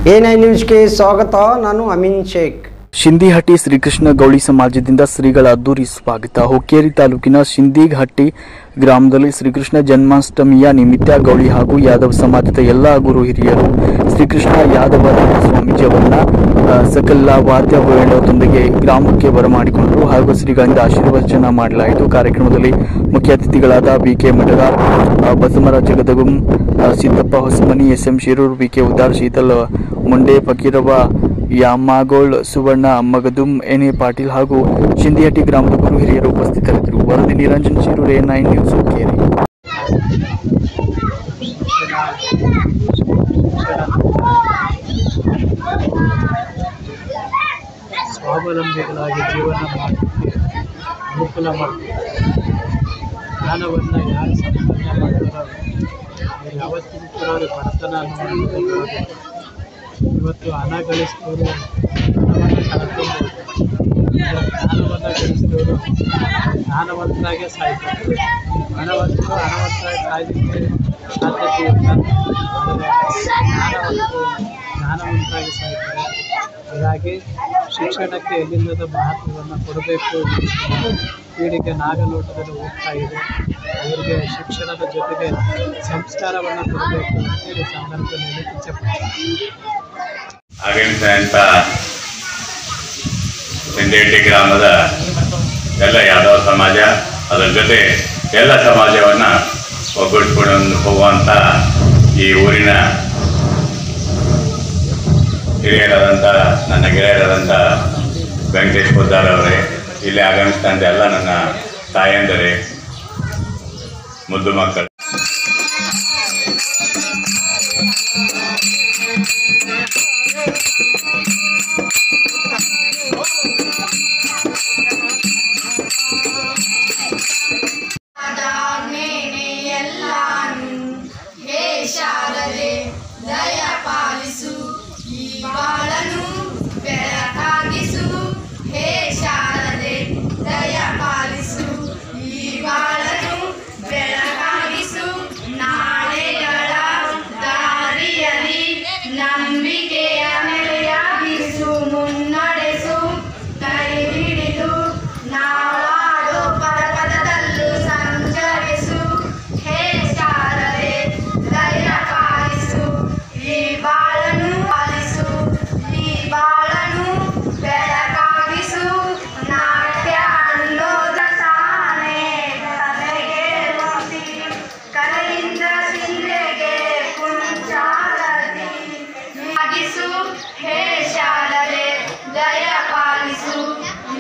A nine ನ್ಯೂಸ್ಗೆ ಸ್ವಾಗತ ನಾನು ಅಮೀನ್ ಶೇಖ್ ಶಿಂದಿಹಟ್ಟಿ ಶ್ರೀಕೃಷ್ಣ ಗೌಳಿ ಸಮಾಜದಿಂದ ಶ್ರೀಗಳ ಅದ್ದೂರಿ ಸ್ವಾಗತ ಹುಕ್ಕೇರಿ ತಾಲೂಕಿನ ಶಿಂದಿಘಟ್ಟಿ ಗ್ರಾಮದಲ್ಲಿ ಶ್ರೀಕೃಷ್ಣ ಜನ್ಮಾಷ್ಟಮಿಯ ನಿಮಿತ್ತ ಗೌಳಿ ಹಾಗೂ ಯಾದವ ಸಮಾಜದ ಎಲ್ಲ ಗುರು ಹಿರಿಯರು ಶ್ರೀಕೃಷ್ಣ ಯಾದವಾನಂದ ಸ್ವಾಮೀಜಿ ಅವರನ್ನ ಆ, ಸಕಲ ವಾದ್ಯ ಮೇಳದೊಂದಿಗೆ ಗ್ರಾಮಕ್ಕೆ ಬರಮಾಡಿಕೊಂಡರು ಹಾಗೂ ಶ್ರೀಗಳಿಂದ ಆಶೀರ್ವಚನ ಮಾಡಲಾಯಿತು ಕಾರ್ಯಕ್ರಮದಲ್ಲಿ ಮುಖ್ಯ ಅತಿಥಿಗಳಾದ ಬಿ ಕೆ ಮಠಗಾರ್ ಆ, ಬಸವರಾಜ ಗದಗುಂ ಆ, Siddappa Hosamani S M Shirur B K Uddar Sheetal Munde Fakirava Yamagol Suvarna Magadum N A Patil ಹಾಗೂ ಶಿಂದಿಹಟ್ಟಿ ಗ್ರಾಮದ ಗುರು ಹಿರಿಯರು ಉಪಸ್ಥಿತರಿದ್ದರು ವರದಿ Niranjan Shirur A nine news Hukkeri ಸ್ವಾವಲಂಬಿಗಳಾಗಿ ಜೀವನ ಮಾಡಲಿಕ್ಕೆ ಅನುಕೂಲ ಮಾಡ್ತೀವಿ ಜ್ಞಾನವನ್ನು ಯಾರು ಸಂಪಾದನೆ ಮಾಡ್ತಾರೋ ಅವ್ರು ಯಾವತ್ತಿಗೂ ಕೂಡ ಅವ್ರಿಗೆ ಬಡತನ ಅನ್ನೋದು ಇರೋದಿಲ್ಲ. ಇವತ್ತು ಹಣ ಗಳಿಸಿದವರು ಹಣವನ್ನು ಕಳ್ಕೊಬೋದು ಜ್ಞಾನವನ್ನು ಗಳಿಸಿದವರು ಜ್ಞಾನವಂತರಾಗೆ ಸಾಯ್ತಾರೆ ಹಣವಂತರು ಹಣವಂತರಾಗಿ ಸಾಯ್ಲಿಕ್ಕೆ ಸಾಧ್ಯತೆ ಇಲ್ಲ ಆದರೆ ಜ್ಞಾನವಂತರು ಜ್ಞಾನವಂತರಾಗಿ ಸಾಯ್ತಾರೆ ಹೀಗಾಗಿ ಶಿಕ್ಷಣಕ್ಕೆ ಎಲ್ಲಿಲ್ಲದ ಮಹತ್ವವನ್ನು ಕೊಡಬೇಕು ಪೀಳಿಗೆ ನಾಗಲೋಟದಲ್ಲಿ ಹೋಗ್ತಾ ಇದೆ ಅವರಿಗೆ ಶಿಕ್ಷಣದ ಜೊತೆಗೆ ಸಂಸ್ಕಾರವನ್ನು ಕೊಡಬೇಕು ಅಂತೇಳಿ ಸಂದರ್ಭದಲ್ಲಿ ಹೇಳಕ್ಕೆ ಇಚ್ಛೆಪಡ್ತೀನಿ ಆಗಮಿಸಿದಂಥ ಸಿಂದೇಟಿ ಗ್ರಾಮದ ಎಲ್ಲ ಯಾದವ ಸಮಾಜ ಅದರ ಜೊತೆ ಎಲ್ಲ ಸಮಾಜವನ್ನು ಒಗ್ಗೂಡಿಸ್ಕೊಂಡು ಹೋಗುವಂಥ ಈ ಊರಿನ ಹಿರಿಯರಾದಂಥ ನನ್ನ ಗೆಳೆಯರಾದಂಥ ವೆಂಕಟೇಶ್ ಪುದ್ದಾರ್ ಅವರೇ ಇಲ್ಲಿ ಆಗಮಿಸಿದಂಥ ಎಲ್ಲ ನನ್ನ ತಾಯಂದರೇ ಮುದ್ದು ಮಕ್ಕಳು ಅದಾದ್ಮೇಲೆ ಎಲ್ಲಾನು ಹೇ ಶಾರದೆ ದಯ ಪಾಲಿಸು ಈ ಬಾಳನು ಬೆಳಕಾಗಿಸು ಹೇ ಶಾರದೆ ದಯ ಪಾಲಿಸು ಈ ಬಾಳನು ಬೆಳಕಾಗಿಸು ನಾಳೆಗಳ ದಾರಿಯಲ್ಲಿ ನಂಬಿಕೆಯ ನೆಲೆಯಾಗಿಸು ಮುನ್ನಡೆಸು ಕೈ ಹಿಡಿದು ನಾವಾಡೋ ಪದ ಪದದಲ್ಲೂ ಸಂಚರಿಸು ಹೇ ಶಾರದೆ ದಯ ಪಾಲಿಸು ಈ ಬಾಳನು ಪಾಲಿಸು ಈ ಬಾಳನು ಬೆಳಕಾಗಿಸು ನಾಟ್ಯ ಅನ್ನೋದ ತಾನೇ ಕಲೆಗೆ ಮುಕ್ತಿ ಕಲೆಯಿಂದ ಶಿಲೆಗೆ ಕುಂಚಾರತಿ ಆಗಿಸು ಹೇ ಶಾರದೆ ದಯ ಪಾಲಿಸು